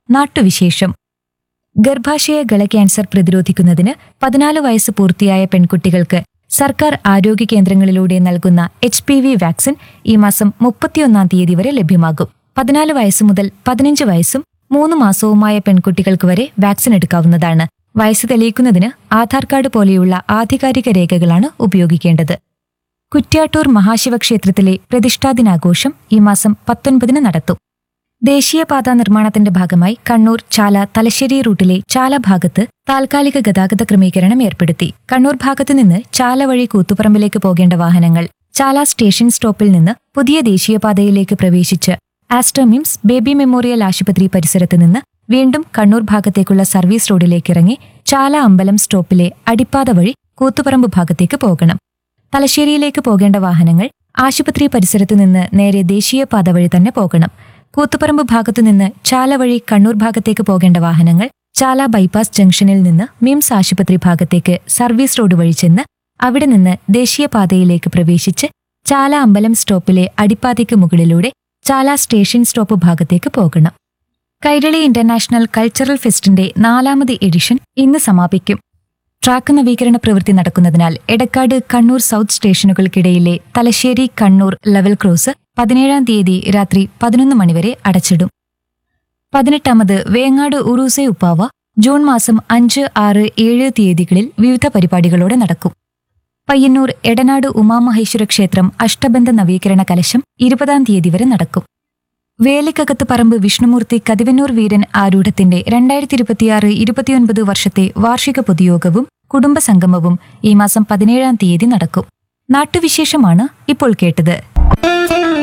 നാട്ടുവിശേഷം ഗർഭാശയ ഗള ക്യാൻസർ പ്രതിരോധിക്കുന്നതിന് പതിനാല് വയസ്സ് പൂർത്തിയായ പെൺകുട്ടികൾക്ക് സർക്കാർ ആരോഗ്യ കേന്ദ്രങ്ങളിലൂടെ നൽകുന്ന എച്ച് പി വി വാക്സിൻ ഈ മാസം മുപ്പത്തിയൊന്നാം തീയതി വരെ ലഭ്യമാകും പതിനാല് വയസ്സ് മുതൽ പതിനഞ്ച് വയസ്സും മൂന്ന് മാസവുമായ പെൺകുട്ടികൾക്ക് വരെ വാക്സിൻ എടുക്കാവുന്നതാണ് വയസ്സ് തെളിയിക്കുന്നതിന് ആധാർ കാർഡ് പോലെയുള്ള ആധികാരിക രേഖകളാണ് ഉപയോഗിക്കേണ്ടത് കുറ്റ്യാട്ടൂർ മഹാശിവക്ഷേത്രത്തിലെ പ്രതിഷ്ഠാദിനാഘോഷം ഈ മാസം പത്തൊൻപതിന് നടത്തും ദേശീയപാതാ നിർമ്മാണത്തിന്റെ ഭാഗമായി കണ്ണൂർ ചാല തലശ്ശേരി റൂട്ടിലെ ചാല ഭാഗത്ത് താൽക്കാലിക ഗതാഗത ക്രമീകരണം ഏർപ്പെടുത്തി കണ്ണൂർ ഭാഗത്തു നിന്ന് ചാല വഴി കൂത്തുപറമ്പിലേക്ക് പോകേണ്ട വാഹനങ്ങൾ ചാല സ്റ്റേഷൻ സ്റ്റോപ്പിൽ നിന്ന് പുതിയ ദേശീയപാതയിലേക്ക് പ്രവേശിച്ച് ആസ്ട്രമിംസ് ബേബി മെമ്മോറിയൽ ആശുപത്രി പരിസരത്ത് നിന്ന് വീണ്ടും കണ്ണൂർ ഭാഗത്തേക്കുള്ള സർവീസ് റോഡിലേക്ക് ഇറങ്ങി ചാല അമ്പലം സ്റ്റോപ്പിലെ അടിപ്പാത വഴി കൂത്തുപറമ്പ് ഭാഗത്തേക്ക് പോകണം തലശ്ശേരിയിലേക്ക് പോകേണ്ട വാഹനങ്ങൾ ആശുപത്രി പരിസരത്തു നിന്ന് നേരെ ദേശീയപാത വഴി തന്നെ പോകണം കൂത്തുപറമ്പ് ഭാഗത്തുനിന്ന് ചാല വഴി കണ്ണൂർ ഭാഗത്തേക്ക് പോകേണ്ട വാഹനങ്ങൾ ചാല ബൈപ്പാസ് ജംഗ്ഷനിൽ നിന്ന് മിംസ് ആശുപത്രി ഭാഗത്തേക്ക് സർവീസ് റോഡ് വഴി ചെന്ന് അവിടെ നിന്ന് ദേശീയപാതയിലേക്ക് പ്രവേശിച്ച് ചാല അമ്പലം സ്റ്റോപ്പിലെ അടിപ്പാതയ്ക്ക് മുകളിലൂടെ ചാല സ്റ്റേഷൻ സ്റ്റോപ്പ് ഭാഗത്തേക്ക് പോകണം കൈരളി ഇന്റർനാഷണൽ കൾച്ചറൽ ഫെസ്റ്റിന്റെ നാലാമത് എഡിഷൻ ഇന്ന് സമാപിക്കും ട്രാക്ക് നവീകരണ പ്രവൃത്തി നടക്കുന്നതിനാൽ എടക്കാട് കണ്ണൂർ സൗത്ത് സ്റ്റേഷനുകൾക്കിടയിലെ തലശ്ശേരി കണ്ണൂർ ലെവൽ ക്രോസ് പതിനേഴാം തീയതി രാത്രി പതിനൊന്ന് മണിവരെ അടച്ചിടും പതിനെട്ടാമത് വേങ്ങാട് ഉറൂസെ ഉപ്പാവ ജൂൺ മാസം അഞ്ച് ആറ് ഏഴ് തീയതികളിൽ വിവിധ പരിപാടികളോടെ നടക്കും പയ്യന്നൂർ എടനാട് ഉമാമഹേശ്വര ക്ഷേത്രം അഷ്ടബന്ധ നവീകരണ കലശം ഇരുപതാം തീയതി വരെ നടക്കും വേലിക്കകത്ത് പറമ്പ് വിഷ്ണുമൂർത്തി കതിവന്നൂർ വീരൻ ആരൂഢത്തിന്റെ രണ്ടായിരത്തി ഇരുപത്തിയാറ് ഇരുപത്തിയൊൻപത് വർഷത്തെ വാർഷിക പൊതുയോഗവും കുടുംബസംഗമവും ഈ മാസം പതിനേഴാം തീയതി നടക്കും നാട്ടുവിശേഷമാണ് ഇപ്പോൾ കേട്ടത്